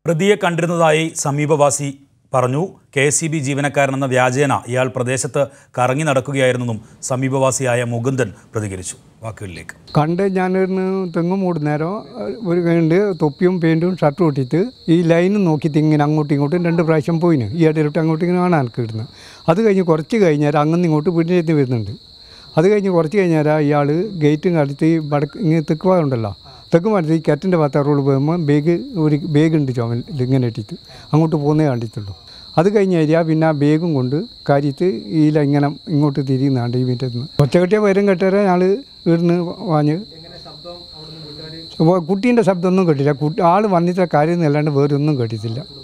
പ്രതിയെ കണ്ടിരുന്നതായി സമീപവാസി പറഞ്ഞു കെ എസ് സി ബി ജീവനക്കാരനെന്ന വ്യാജേന ഇയാൾ പ്രദേശത്ത് കറങ്ങി നടക്കുകയായിരുന്നെന്നും സമീപവാസിയായ മുകുന്ദൻ പ്രതികരിച്ചു വാക്കുകളിലേക്ക് കണ്ട് ഞാനൊരു തെങ്ങ് മൂടുന്നേരം ഒരു കണ്ട് തൊപ്പിയും പെയിൻറ്റും ഷർട്ടും ഇട്ടിട്ട് ഈ ലൈനും നോക്കിയിട്ട് ഇങ്ങനെ അങ്ങോട്ടും ഇങ്ങോട്ടും രണ്ട് പ്രാവശ്യം പോയിന് ഈ ഇടയിലോട്ട് അങ്ങോട്ടും ഇങ്ങനെ ആണ് എനിക്ക് ഇടുന്നത് അത് കഴിഞ്ഞ് കുറച്ച് കഴിഞ്ഞാൽ അങ്ങനെ ഇങ്ങോട്ട് വീട്ടിലേക്ക് വരുന്നുണ്ട് അത് കഴിഞ്ഞ് കുറച്ച് കഴിഞ്ഞാൽ ഇയാൾ ഗേറ്റും കടത്തി വടക്ക് ഇങ്ങനെ തെക്ക് ഭാഗം ഉണ്ടല്ലോ തെക്ക് ഭാഗത്ത് ഈ കെറ്റിൻ്റെ ഭാഗത്ത് റോഡ് പോകുമ്പോൾ ബാഗ് ഒരു ബാഗ് ഉണ്ട് ചുമൽ ഇങ്ങനെ ഇട്ടിട്ട് അങ്ങോട്ട് പോകുന്നേ കണ്ടിട്ടുള്ളൂ അത് കഴിഞ്ഞ് കഴിഞ്ഞാൽ പിന്നെ ആ ബാഗും കൊണ്ട് കാര്യത്ത് ഈല ഇങ്ങനെ ഇങ്ങോട്ട് തിരിയുന്നുണ്ട് ഈ വീട്ടിൽ നിന്ന് ഒറ്റക്കെട്ടിയ വരും കെട്ടേരെ ഞങ്ങൾ വീടിന് വാഞ്ഞ് കുട്ടീൻ്റെ ശബ്ദമൊന്നും കേട്ടില്ല കുട്ടി ആൾ വന്നിട്ട് കാര്യം അല്ലാണ്ട് വേറെ ഒന്നും കേട്ടിട്ടില്ല